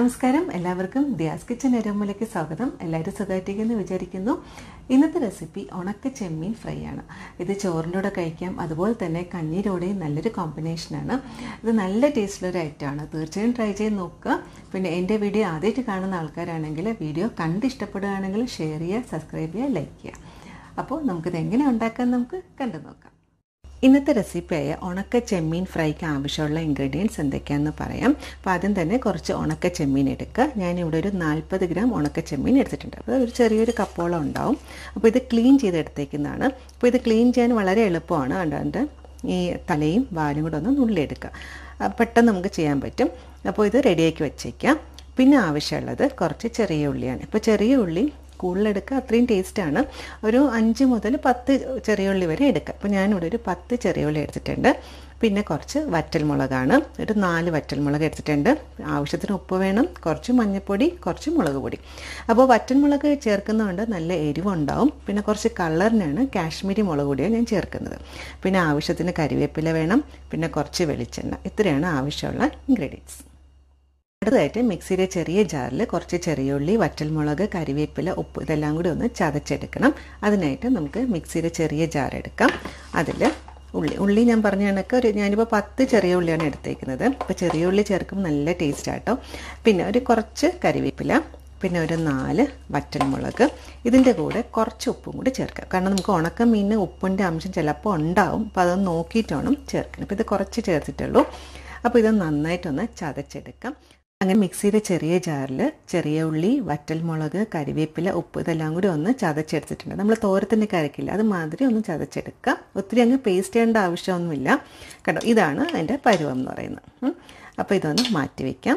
നമസ്കാരം എല്ലാവർക്കും ദിയാസ് കിച്ചൻ എരമ്മലേക്ക് സ്വാഗതം എല്ലാവരും സുഖമായിട്ടിരിക്കുന്നു വിചാരിക്കുന്നു ഇന്നത്തെ റെസിപ്പി ഉണക്ക ചെമ്മീൻ ഫ്രൈ ആണ് ഇത് ചോറിൻ്റെ കൂടെ കഴിക്കാം അതുപോലെ തന്നെ കണ്ണീരോടെയും നല്ലൊരു കോമ്പിനേഷനാണ് ഇത് നല്ല ടേസ്റ്റുള്ള ഒരു ഐറ്റമാണ് തീർച്ചയായും ട്രൈ ചെയ്ത് നോക്കുക പിന്നെ എൻ്റെ വീഡിയോ ആദ്യമായിട്ട് കാണുന്ന ആൾക്കാരാണെങ്കിൽ വീഡിയോ കണ്ട് ഇഷ്ടപ്പെടുകയാണെങ്കിൽ ഷെയർ ചെയ്യുക സബ്സ്ക്രൈബ് ചെയ്യുക ലൈക്ക് ചെയ്യുക അപ്പോൾ നമുക്കിത് എങ്ങനെ ഉണ്ടാക്കാൻ നമുക്ക് കണ്ടു നോക്കാം ഇന്നത്തെ റെസിപ്പിയായ ഉണക്ക ചെമ്മീൻ ഫ്രൈക്ക് ആവശ്യമുള്ള ഇൻഗ്രീഡിയൻസ് എന്തൊക്കെയാണെന്ന് പറയാം അപ്പോൾ ആദ്യം തന്നെ കുറച്ച് ഉണക്ക ചെമ്മീൻ എടുക്കുക ഞാനിവിടെ ഒരു നാൽപ്പത് ഗ്രാം ഉണക്ക ചെമ്മീൻ എടുത്തിട്ടുണ്ട് അപ്പോൾ ഒരു ചെറിയൊരു കപ്പോളം ഉണ്ടാവും അപ്പോൾ ഇത് ക്ലീൻ ചെയ്തെടുത്തേക്കുന്നതാണ് അപ്പോൾ ഇത് ക്ലീൻ ചെയ്യാൻ വളരെ എളുപ്പമാണ് അതുകൊണ്ട് ഈ തലയും വാലും കൂടെ ഒന്ന് നുള്ളിയെടുക്കുക പെട്ടെന്ന് നമുക്ക് ചെയ്യാൻ പറ്റും അപ്പോൾ ഇത് റെഡിയാക്കി വെച്ചേക്കാം പിന്നെ ആവശ്യമുള്ളത് കുറച്ച് ചെറിയ ഉള്ളിയാണ് ഇപ്പോൾ ചെറിയ ഉള്ളി കൂടുതലെടുക്കുക അത്രയും ടേസ്റ്റാണ് ഒരു അഞ്ച് മുതൽ പത്ത് ചെറിയ ഉള്ളി വരെ എടുക്കുക അപ്പോൾ ഞാനിവിടെ ഒരു പത്ത് ചെറിയ ഉള്ളി എടുത്തിട്ടുണ്ട് പിന്നെ കുറച്ച് വറ്റൽമുളകാണ് ഒരു നാല് വറ്റൽമുളക് എടുത്തിട്ടുണ്ട് ആവശ്യത്തിന് ഉപ്പ് വേണം കുറച്ച് മഞ്ഞൾപ്പൊടി കുറച്ച് മുളക് പൊടി അപ്പോൾ വറ്റൽമുളക് ചേർക്കുന്നതുകൊണ്ട് നല്ല എരിവുണ്ടാവും പിന്നെ കുറച്ച് കളറിനാണ് കാശ്മീരി മുളക് പൊടിയാണ് ഞാൻ ചേർക്കുന്നത് പിന്നെ ആവശ്യത്തിന് കരിവേപ്പില വേണം പിന്നെ കുറച്ച് വെളിച്ചെണ്ണ ഇത്രയാണ് ആവശ്യമുള്ള ഇൻഗ്രീഡിയൻസ് അടുത്തതായിട്ട് മിക്സിയിലെ ചെറിയ ജാറിൽ കുറച്ച് ചെറിയ ഉള്ളി വറ്റൽമുളക് കരിവേപ്പില ഉപ്പ് ഇതെല്ലാം കൂടി ഒന്ന് ചതച്ചെടുക്കണം അതിനായിട്ട് നമുക്ക് മിക്സിയിലെ ചെറിയ ജാർ എടുക്കാം അതിൽ ഉള്ളി ഉള്ളി ഞാൻ പറഞ്ഞ കണക്ക് ഒരു ഞാനിപ്പോൾ പത്ത് ചെറിയ ഉള്ളിയാണ് എടുത്തേക്കുന്നത് അപ്പോൾ ചെറിയ ഉള്ളി ചേർക്കുമ്പോൾ നല്ല ടേസ്റ്റ് ആട്ടോ പിന്നെ ഒരു കുറച്ച് കരിവേപ്പില പിന്നെ ഒരു നാല് വറ്റൽമുളക് ഇതിൻ്റെ കൂടെ കുറച്ച് ഉപ്പും കൂടി ചേർക്കാം കാരണം നമുക്ക് ഉണക്ക മീനിന് ഉപ്പിൻ്റെ അംശം ചിലപ്പോൾ ഉണ്ടാവും അപ്പോൾ അതൊന്ന് നോക്കിയിട്ട് വേണം ചേർക്കണം അപ്പോൾ ഇത് കുറച്ച് ചേർത്തിട്ടുള്ളൂ അപ്പോൾ ഇത് നന്നായിട്ടൊന്ന് ചതച്ചെടുക്കാം അങ്ങനെ മിക്സിയുടെ ചെറിയ ജാറിൽ ചെറിയ ഉള്ളി വറ്റൽമുളക് കരിവേപ്പില ഉപ്പ് ഇതെല്ലാം കൂടി ഒന്ന് ചതച്ചെടുത്തിട്ടുണ്ട് നമ്മൾ തോരത്തിൻ്റെ കരക്കില്ല അത് മാതിരി ഒന്ന് ചതച്ചെടുക്കുക ഒത്തിരി അങ്ങ് പേസ്റ്റ് ചെയ്യേണ്ട ആവശ്യമൊന്നുമില്ല കേട്ടോ ഇതാണ് അതിൻ്റെ പരുവം എന്ന് പറയുന്നത് അപ്പോൾ ഇതൊന്ന് മാറ്റി വയ്ക്കാം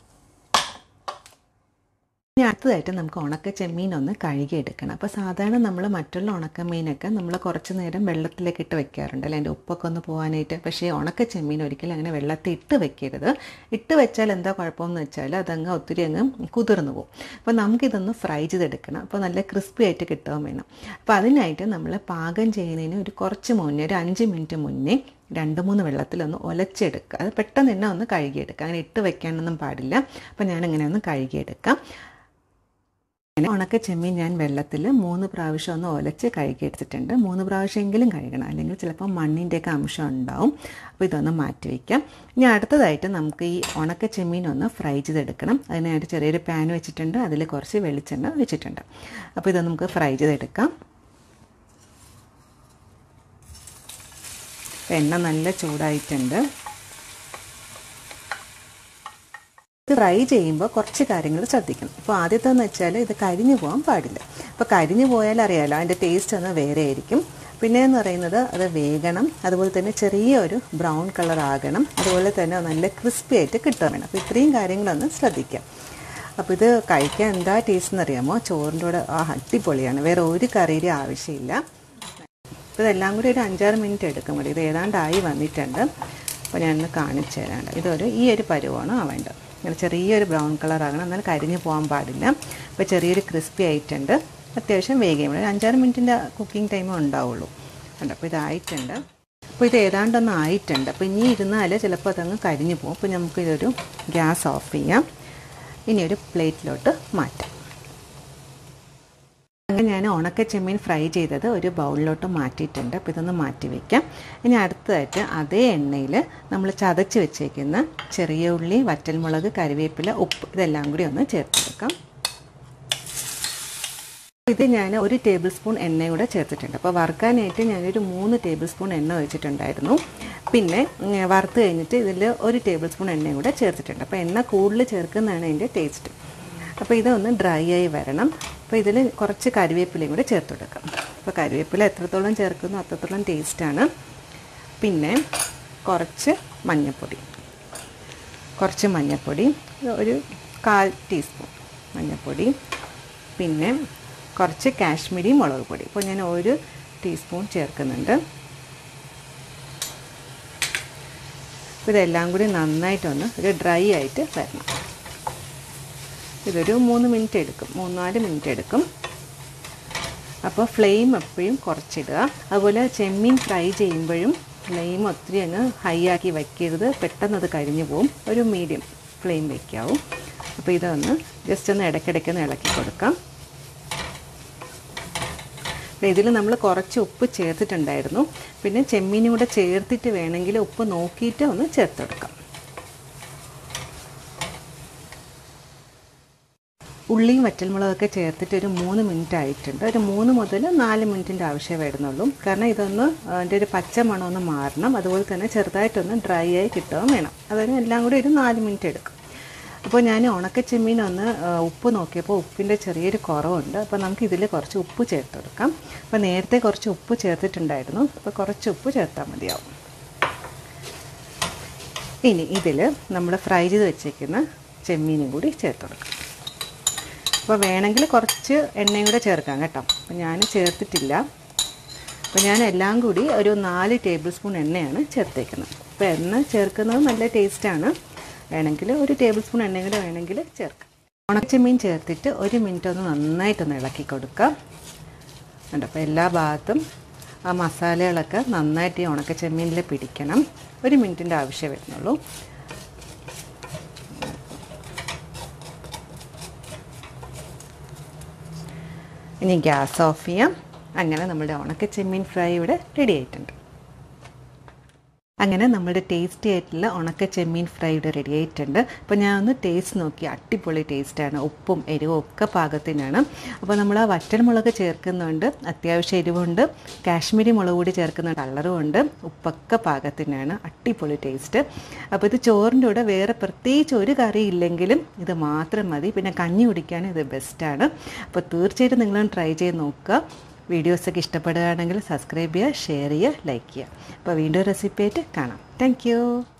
ഇനി അടുത്തതായിട്ട് നമുക്ക് ഉണക്ക ചെമ്മീൻ ഒന്ന് കഴുകിയെടുക്കണം അപ്പോൾ സാധാരണ നമ്മൾ മറ്റുള്ള ഉണക്ക മീനൊക്കെ നമ്മൾ കുറച്ച് നേരം വെള്ളത്തിലേക്ക് ഇട്ട് വെക്കാറുണ്ട് അല്ലെ അതിൻ്റെ ഉപ്പൊക്കെ ഒന്ന് പോകാനായിട്ട് പക്ഷേ ഉണക്ക ചെമ്മീൻ ഒരിക്കലും അങ്ങനെ വെള്ളത്തിൽ ഇട്ട് വെക്കരുത് ഇട്ട് വെച്ചാൽ എന്താ കുഴപ്പമെന്ന് വെച്ചാൽ അതങ്ങ് ഒത്തിരി അങ്ങ് കുതിർന്നു പോകും അപ്പോൾ നമുക്കിതൊന്ന് ഫ്രൈ ചെയ്തെടുക്കണം അപ്പോൾ നല്ല ക്രിസ്പി ആയിട്ട് കിട്ടുകയും വേണം അപ്പോൾ അതിനായിട്ട് നമ്മൾ പാകം ചെയ്യുന്നതിന് ഒരു കുറച്ച് മുന്നേ ഒരു അഞ്ച് മിനിറ്റ് മുന്നേ രണ്ട് മൂന്ന് വെള്ളത്തിലൊന്ന് ഒലച്ചെടുക്കുക അത് പെട്ടെന്ന് തന്നെ ഒന്ന് കഴുകിയെടുക്കുക അങ്ങനെ ഇട്ട് വെക്കാനൊന്നും പാടില്ല അപ്പോൾ ഞാനിങ്ങനെ ഒന്ന് കഴുകിയെടുക്കാം അങ്ങനെ ഉണക്ക ചെമ്മീൻ ഞാൻ വെള്ളത്തിൽ മൂന്ന് പ്രാവശ്യം ഒന്ന് ഒലച്ച് കഴുകിയെടുത്തിട്ടുണ്ട് മൂന്ന് പ്രാവശ്യമെങ്കിലും കഴുകണം അല്ലെങ്കിൽ ചിലപ്പോൾ മണ്ണിൻ്റെയൊക്കെ അംശം ഉണ്ടാവും അപ്പോൾ ഇതൊന്ന് മാറ്റി വയ്ക്കാം ഇനി അടുത്തതായിട്ട് നമുക്ക് ഈ ഉണക്ക ചെമ്മീൻ ഒന്ന് ഫ്രൈ ചെയ്തെടുക്കണം അതിനായിട്ട് ചെറിയൊരു പാൻ വെച്ചിട്ടുണ്ട് അതിൽ കുറച്ച് വെളിച്ചെണ്ണ വെച്ചിട്ടുണ്ട് അപ്പോൾ ഇത് നമുക്ക് ഫ്രൈ ചെയ്തെടുക്കാം എണ്ണ നല്ല ചൂടായിട്ടുണ്ട് ഇത് ഫ്രൈ ചെയ്യുമ്പോൾ കുറച്ച് കാര്യങ്ങൾ ശ്രദ്ധിക്കണം ഇപ്പോൾ ആദ്യത്തെന്ന് വെച്ചാൽ ഇത് കരിഞ്ഞു പോകാൻ പാടില്ല അപ്പോൾ കരിഞ്ഞു പോയാൽ അറിയാലോ അതിൻ്റെ ടേസ്റ്റ് ഒന്ന് വേറെ ആയിരിക്കും പിന്നെ എന്ന് പറയുന്നത് അത് വേഗണം അതുപോലെ തന്നെ ചെറിയൊരു ബ്രൗൺ കളർ ആകണം അതുപോലെ തന്നെ നല്ല ക്രിസ്പി ആയിട്ട് കിട്ടാൻ വേണം അപ്പോൾ ഇത്രയും കാര്യങ്ങളൊന്ന് ശ്രദ്ധിക്കാം അപ്പോൾ ഇത് കഴിക്കാൻ എന്താ ടേസ്റ്റ് എന്നറിയാമോ ചോറിൻ്റെ കൂടെ ആ അടിപൊളിയാണ് വേറെ ഒരു കറിയുടെ ആവശ്യമില്ല അപ്പോൾ ഇതെല്ലാം കൂടി ഒരു അഞ്ചാറ് മിനിറ്റ് എടുക്കും മതി ഇത് ഏതാണ്ടായി വന്നിട്ടുണ്ട് അപ്പോൾ ഞാനൊന്ന് കാണിച്ചു തരാണ്ട് ഇതൊരു ഈ ഒരു പരുവമാണ് ആവേണ്ടത് ഇങ്ങനെ ചെറിയൊരു ബ്രൗൺ കളർ ആകണം എന്നാൽ കരിഞ്ഞു പോകാൻ പാടില്ല അപ്പോൾ ചെറിയൊരു ക്രിസ്പി ആയിട്ടുണ്ട് അത്യാവശ്യം വേഗം ഒരു അഞ്ചാറ് മിനിറ്റിൻ്റെ കുക്കിംഗ് ടൈമേ ഉണ്ടാവുള്ളൂ ഉണ്ട് അപ്പോൾ ഇതായിട്ടുണ്ട് അപ്പോൾ ഇത് ഏതാണ്ടൊന്നും ആയിട്ടുണ്ട് അപ്പോൾ ഇനി ഇരുന്നാൽ ചിലപ്പോൾ അതങ്ങ് കരിഞ്ഞു പോകും അപ്പോൾ നമുക്ക് ഇതൊരു ഗ്യാസ് ഓഫ് ചെയ്യാം ഇനി ഒരു പ്ലേറ്റിലോട്ട് മാറ്റാം അങ്ങനെ ഞാൻ ഉണക്ക ചെമ്മീൻ ഫ്രൈ ചെയ്തത് ഒരു ബൗളിലോട്ട് മാറ്റിയിട്ടുണ്ട് അപ്പോൾ ഇതൊന്ന് മാറ്റി വയ്ക്കാം ഇനി അടുത്തതായിട്ട് അതേ എണ്ണയിൽ നമ്മൾ ചതച്ച് വെച്ചേക്കുന്ന ചെറിയ ഉള്ളി വറ്റൽമുളക് കറിവേപ്പില ഉപ്പ് ഇതെല്ലാം കൂടി ഒന്ന് ചേർത്തെടുക്കാം ഇത് ഞാൻ ഒരു ടേബിൾ സ്പൂൺ എണ്ണ കൂടെ ചേർത്തിട്ടുണ്ട് അപ്പോൾ വറുക്കാനായിട്ട് ഞാനൊരു മൂന്ന് ടേബിൾ സ്പൂൺ എണ്ണ ഒഴിച്ചിട്ടുണ്ടായിരുന്നു പിന്നെ വറുത്ത് കഴിഞ്ഞിട്ട് ഇതിൽ ഒരു ടേബിൾ സ്പൂൺ എണ്ണയും കൂടെ ചേർത്തിട്ടുണ്ട് അപ്പോൾ എണ്ണ കൂടുതൽ ചേർക്കുന്നതാണ് അതിൻ്റെ ടേസ്റ്റ് അപ്പോൾ ഇതൊന്ന് ഡ്രൈ ആയി വരണം അപ്പോൾ ഇതിൽ കുറച്ച് കരിവേപ്പിലയും കൂടെ ചേർത്ത് കൊടുക്കാം അപ്പോൾ കരിവേപ്പില എത്രത്തോളം ചേർക്കുന്നു അത്രത്തോളം ടേസ്റ്റാണ് പിന്നെ കുറച്ച് മഞ്ഞൾപ്പൊടി കുറച്ച് മഞ്ഞൾപ്പൊടി ഒരു കാൽ ടീസ്പൂൺ മഞ്ഞൾപ്പൊടി പിന്നെ കുറച്ച് കാശ്മീരി മുളക് പൊടി ഇപ്പോൾ ഞാൻ ഒരു ടീസ്പൂൺ ചേർക്കുന്നുണ്ട് അപ്പോൾ ഇതെല്ലാം കൂടി നന്നായിട്ടൊന്ന് ഒരു ഡ്രൈ ആയിട്ട് വരണം ഇതൊരു മൂന്ന് മിനിറ്റ് എടുക്കും മൂന്നാല് മിനിറ്റ് എടുക്കും അപ്പോൾ ഫ്ലെയിം എപ്പോഴും കുറച്ചിടുക അതുപോലെ ചെമ്മീൻ ഫ്രൈ ചെയ്യുമ്പോഴും ഫ്ലെയിം ഒത്തിരി അങ്ങ് ഹൈ ആക്കി വയ്ക്കരുത് പെട്ടെന്ന് അത് കരിഞ്ഞു പോകും ഒരു മീഡിയം ഫ്ലെയിം വയ്ക്കാവും അപ്പോൾ ഇതൊന്ന് ജസ്റ്റ് ഒന്ന് ഇടയ്ക്കിടയ്ക്ക് ഒന്ന് ഇളക്കി കൊടുക്കാം ഇതിൽ നമ്മൾ കുറച്ച് ഉപ്പ് ചേർത്തിട്ടുണ്ടായിരുന്നു പിന്നെ ചെമ്മീനും കൂടെ ചേർത്തിട്ട് വേണമെങ്കിൽ ഉപ്പ് നോക്കിയിട്ട് ഒന്ന് ചേർത്തെടുക്കാം ഉള്ളിയും വറ്റൽമുളകൊക്കെ ചേർത്തിട്ട് ഒരു മൂന്ന് മിനിറ്റ് ആയിട്ടുണ്ട് ഒരു മൂന്ന് മുതൽ നാല് മിനിറ്റിൻ്റെ ആവശ്യമേ വരുന്നുള്ളൂ കാരണം ഇതൊന്ന് അതിൻ്റെ ഒരു പച്ച മണം ഒന്ന് മാറണം അതുപോലെ തന്നെ ചെറുതായിട്ടൊന്ന് ഡ്രൈ ആയി കിട്ടുകയും വേണം അതിന് എല്ലാം കൂടി ഒരു നാല് മിനിറ്റ് എടുക്കും അപ്പോൾ ഞാൻ ഉണക്ക ചെമ്മീൻ ഒന്ന് ഉപ്പ് നോക്കിയപ്പോൾ ഉപ്പിൻ്റെ ചെറിയൊരു കുറവുണ്ട് അപ്പോൾ നമുക്ക് ഇതിൽ കുറച്ച് ഉപ്പ് ചേർത്ത് കൊടുക്കാം അപ്പോൾ നേരത്തെ കുറച്ച് ഉപ്പ് ചേർത്തിട്ടുണ്ടായിരുന്നു അപ്പോൾ കുറച്ച് ഉപ്പ് ചേർത്താൽ മതിയാവും ഇനി ഇതിൽ നമ്മൾ ഫ്രൈ ചെയ്ത് വെച്ചേക്കുന്ന ചെമ്മീനും കൂടി ചേർത്ത് കൊടുക്കാം അപ്പോൾ വേണമെങ്കിൽ കുറച്ച് എണ്ണയും കൂടെ ചേർക്കാം കേട്ടോ അപ്പോൾ ഞാൻ ചേർത്തിട്ടില്ല അപ്പോൾ ഞാൻ എല്ലാം കൂടി ഒരു നാല് ടേബിൾ സ്പൂൺ എണ്ണയാണ് ചേർത്തേക്കുന്നത് അപ്പോൾ എണ്ണ ചേർക്കുന്നത് നല്ല ടേസ്റ്റാണ് വേണമെങ്കിൽ ഒരു ടേബിൾ സ്പൂൺ എണ്ണയും കൂടെ വേണമെങ്കിൽ ചേർക്കാം ഉണക്കച്ചെമ്മീൻ ചേർത്തിട്ട് ഒരു മിനിറ്റ് ഒന്ന് നന്നായിട്ടൊന്ന് ഇളക്കി കൊടുക്കാം ഉണ്ട് അപ്പോൾ എല്ലാ ഭാഗത്തും ആ മസാലകളൊക്കെ നന്നായിട്ട് ഈ ഉണക്കച്ചെമ്മീനിൽ പിടിക്കണം ഒരു മിനിറ്റിൻ്റെ ആവശ്യമേ വരുന്നുള്ളൂ ഇനി ഗ്യാസ് ഓഫ് ചെയ്യാം അങ്ങനെ നമ്മുടെ ഉണക്ക ചെമ്മീൻ ഫ്രൈ ഇവിടെ റെഡി ആയിട്ടുണ്ട് അങ്ങനെ നമ്മുടെ ടേസ്റ്റി ആയിട്ടുള്ള ഉണക്ക ചെമ്മീൻ ഫ്രൈ ഇവിടെ റെഡി ആയിട്ടുണ്ട് അപ്പോൾ ഞാൻ ഒന്ന് ടേസ്റ്റ് നോക്കി അടിപൊളി ടേസ്റ്റാണ് ഉപ്പും എരിവും ഒക്കെ പാകത്തിനാണ് അപ്പോൾ നമ്മൾ ആ വറ്റൽമുളക് ചേർക്കുന്നുണ്ട് അത്യാവശ്യം എരിവുണ്ട് കാശ്മീരി മുളക് കൂടി ചേർക്കുന്ന കളറും ഉണ്ട് ഉപ്പൊക്കെ പാകത്തിനാണ് അടിപൊളി ടേസ്റ്റ് അപ്പോൾ ഇത് ചോറിൻ്റെ കൂടെ വേറെ പ്രത്യേകിച്ച് ഒരു കറി ഇല്ലെങ്കിലും ഇത് മാത്രം മതി പിന്നെ കഞ്ഞി കുടിക്കാൻ ഇത് ബെസ്റ്റാണ് അപ്പോൾ തീർച്ചയായിട്ടും നിങ്ങളും ട്രൈ ചെയ്ത് നോക്കുക വീഡിയോസൊക്കെ ഇഷ്ടപ്പെടുകയാണെങ്കിൽ സബ്സ്ക്രൈബ് ചെയ്യുക ഷെയർ ചെയ്യുക ലൈക്ക് ചെയ്യുക അപ്പോൾ വീണ്ടും റെസിപ്പി ആയിട്ട് കാണാം താങ്ക്